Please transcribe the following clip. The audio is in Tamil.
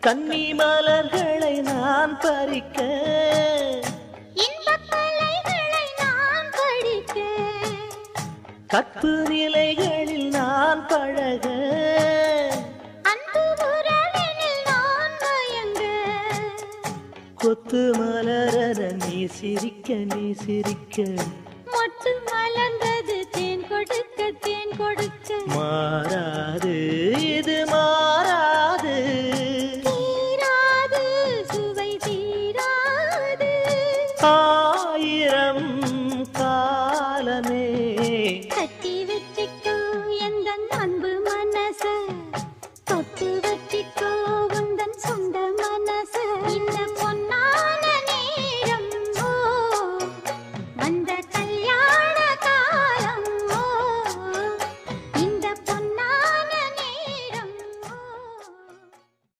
கன்னி மலர்களை நான் பறிக்க இன்பக் கலைகளை நான் படிக்க கற்பு நிலைகளில் நான் பழக அன்பு உறவினில் நான் மயங்க கொத்து மலரன நீ சிரிக்க நீ சிரிக்க மொட்டு மலர்ந்தது தேன் கொடுக்க தேன் கொடுக்க மாறா